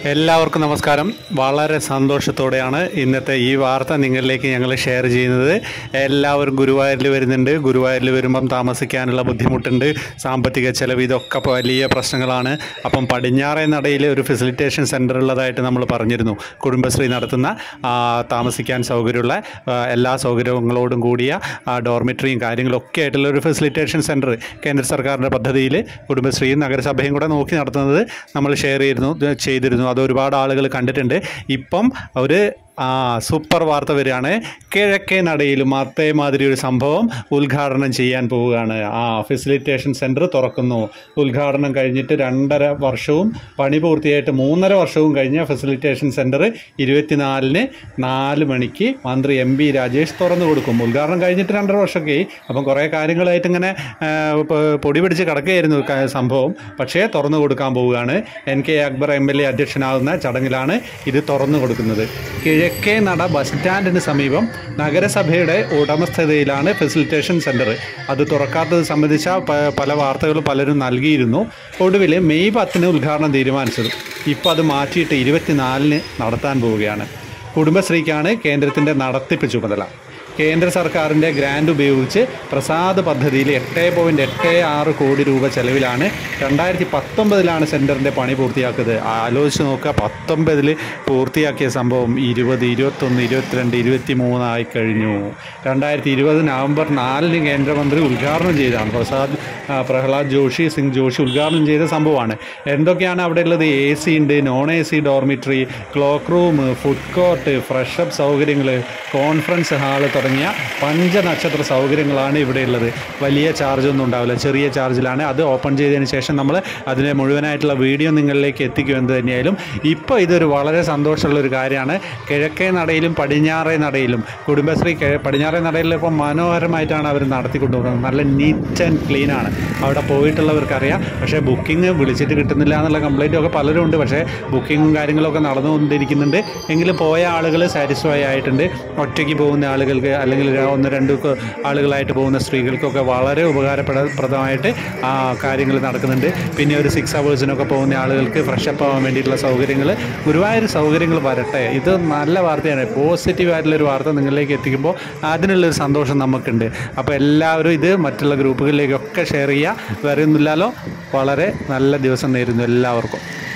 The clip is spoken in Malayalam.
എല്ലാവർക്കും നമസ്കാരം വളരെ സന്തോഷത്തോടെയാണ് ഇന്നത്തെ ഈ വാർത്ത നിങ്ങളിലേക്ക് ഞങ്ങൾ ഷെയർ ചെയ്യുന്നത് എല്ലാവരും ഗുരുവായൂരിൽ വരുന്നുണ്ട് ഗുരുവായൂരിൽ വരുമ്പം താമസിക്കാനുള്ള ബുദ്ധിമുട്ടുണ്ട് സാമ്പത്തിക ചെലവ് ഇതൊക്കെ ഇപ്പോൾ വലിയ പ്രശ്നങ്ങളാണ് അപ്പം പടിഞ്ഞാറേ നടയിൽ ഒരു ഫെസിലിറ്റേഷൻ സെൻറ്റർ ഉള്ളതായിട്ട് നമ്മൾ പറഞ്ഞിരുന്നു കുടുംബശ്രീ നടത്തുന്ന ആ, താമസിക്കാൻ സൗകര്യമുള്ള ആ, എല്ലാ സൗകര്യങ്ങളോടും കൂടിയ ആ, ഡോർമിറ്ററിയും കാര്യങ്ങളൊക്കെ ആയിട്ടുള്ള ഒരു ഫെസിലിറ്റേഷൻ സെൻറ്റർ കേന്ദ്ര സർക്കാരിൻ്റെ പദ്ധതിയിൽ കുടുംബശ്രീയും നഗരസഭയും കൂടെ നോക്കി നടത്തുന്നത് നമ്മൾ ഷെയർ ചെയ്തിരുന്നു ചെയ്തിരുന്നു അത് ഒരുപാട് ആളുകൾ കണ്ടിട്ടുണ്ട് ഇപ്പം ഒരു ആ സൂപ്പർ വാർത്ത വരികയാണ് കിഴക്കേ നടയിലും അതേമാതിരി ഒരു സംഭവം ഉദ്ഘാടനം ചെയ്യാൻ പോവുകയാണ് ആ ഫെസിലിറ്റേഷൻ സെൻറ്റർ തുറക്കുന്നു ഉദ്ഘാടനം കഴിഞ്ഞിട്ട് രണ്ടര വർഷവും പണി പൂർത്തിയായിട്ട് മൂന്നര വർഷവും കഴിഞ്ഞ ഫെസിലിറ്റേഷൻ സെൻറ്റർ ഇരുപത്തിനാലിന് നാല് മണിക്ക് മന്ത്രി എം ബി രാജേഷ് തുറന്നു കൊടുക്കും ഉദ്ഘാടനം കഴിഞ്ഞിട്ട് രണ്ടര വർഷമൊക്കെ ആയി. അപ്പം കുറേ കാര്യങ്ങളായിട്ട് ഇങ്ങനെ ആ, പ- പൊടി പിടിച്ച് കിടക്കുകയായിരുന്നു ക- സംഭവം പക്ഷേ തുറന്നു കൊടുക്കാൻ പോവുകയാണ് N K Akbar M L A അധ്യക്ഷനാകുന്ന ചടങ്ങിലാണ് ഇത് തുറന്നു കൊടുക്കുന്നത് കിഴക്കേ നട ബസ് സ്റ്റാൻഡിന് സമീപം നഗരസഭയുടെ ഉടമസ്ഥതയിലാണ് ഫെസിലിറ്റേഷൻ സെൻറ്റർ അത് തുറക്കാത്തത് സംബന്ധിച്ച പ- പല വാർത്തകളും പലരും നൽകിയിരുന്നു ഒടുവിൽ മെയ് പത്തിന് ഉദ്ഘാടനം തീരുമാനിച്ചത് ഇപ്പോൾ അത് മാറ്റിയിട്ട് ഇരുപത്തിനാലിന് നടത്താൻ പോവുകയാണ് കുടുംബശ്രീക്കാണ് കേന്ദ്രത്തിൻ്റെ നടത്തിപ്പ് ചുമതല കേന്ദ്ര സർക്കാരിൻ്റെ ഗ്രാൻഡ് ഉപയോഗിച്ച് പ്രസാദ് പദ്ധതിയിൽ എട്ട് പോയിൻറ്റ് എട്ട് ആറ് കോടി രൂപ ചെലവിലാണ് രണ്ടായിരത്തി പത്തൊമ്പതിലാണ് സെൻറ്ററിൻ്റെ പണി പൂർത്തിയാക്കിയത് ആലോചിച്ച് നോക്കുക പത്തൊമ്പതിൽ പൂർത്തിയാക്കിയ സംഭവം ഇരുപത് ഇരുപത്തൊന്ന് ഇരുപത്തിരണ്ട് ഇരുപത്തി മൂന്നായി കഴിഞ്ഞു രണ്ടായിരത്തി ഇരുപത് നവംബർ നാലിന് കേന്ദ്രമന്ത്രി ഉദ്ഘാടനം ചെയ്തതാണ് പ്രസാദ് ആ, പ്രഹ്ലാദ് ജോഷി സിംഗ് ജോഷി ഉദ്ഘാടനം ചെയ്ത സംഭവമാണ് എന്തൊക്കെയാണ് അവിടെ ഉള്ളത് എ സി ഉണ്ട് non A C dormitory cloak room food court fresh up സൗകര്യങ്ങൾ കോൺഫറൻസ് ഹാള് തുടങ്ങിയ പഞ്ചനക്ഷത്ര സൗകര്യങ്ങളാണ് ഇവിടെ ഉള്ളത് വലിയ ചാർജ് ഒന്നും ഉണ്ടാവില്ല ചെറിയ ചാർജിലാണ് അത് ഓപ്പൺ ചെയ്തതിന് ശേഷം നമ്മൾ അതിനെ മുഴുവനായിട്ടുള്ള വീഡിയോ നിങ്ങളിലേക്ക് എത്തിക്കും എന്ത് തന്നെയായാലും ഇപ്പോൾ ഇതൊരു വളരെ സന്തോഷമുള്ള ഒരു കാര്യമാണ് കിഴക്കേ നടയിലും പടിഞ്ഞാറേ നടയിലും കുടുംബശ്രീ കെ- പടിഞ്ഞാറേ നടയിൽ ഇപ്പോൾ മനോഹരമായിട്ടാണ് അവർ നടത്തിക്കൊണ്ടുപോകുന്നത് നല്ല നീറ്റ് ആൻഡ് ക്ലീൻ ആണ് അവിടെ പോയിട്ടുള്ളവർക്കറിയാം പക്ഷേ ബുക്കിംഗ് വിളിച്ചിട്ട് കിട്ടുന്നില്ല എന്നുള്ള കംപ്ലൈൻറ്റും ഒക്കെ പലരും ഉണ്ട് പക്ഷേ ബുക്കിങ്ങും കാര്യങ്ങളൊക്കെ നടന്നുകൊണ്ടിരിക്കുന്നുണ്ട് എങ്കിലും പോയ ആളുകൾ സാറ്റിസ്ഫൈ ആയിട്ടുണ്ട് ഒറ്റയ്ക്ക് പോകുന്ന ആളുകൾക്ക് അല്ലെങ്കിൽ ര- ഒന്ന് രണ്ട് ക- ആളുകളായിട്ട് പോകുന്ന സ്ത്രീകൾക്കൊക്കെ വളരെ ഉപകാരപ്രദമായിട്ട് ആ കാര്യങ്ങൾ നടക്കുന്നുണ്ട് പിന്നെ ഒരു സിക്സ് അവേഴ്സിനൊക്കെ പോകുന്ന ആളുകൾക്ക് ഫ്രഷപ്പ് ആവാൻ വേണ്ടിയിട്ടുള്ള സൗകര്യങ്ങൾ ഗുരുവായൂർ സൗകര്യങ്ങൾ വരട്ടെ ഇത് നല്ല വാർത്തയാണ് പോസിറ്റീവ് ആയിട്ടുള്ളൊരു വാർത്ത നിങ്ങളിലേക്ക് എത്തിക്കുമ്പോൾ അതിനുള്ളൊരു സന്തോഷം നമുക്കുണ്ട് അപ്പോൾ എല്ലാവരും ഇത് മറ്റുള്ള ഗ്രൂപ്പുകളിലേക്കൊക്കെ ഷെയർ ചെയ്യുക വരുന്നില്ലല്ലോ വളരെ നല്ല ദിവസം നേരുന്നു എല്ലാവർക്കും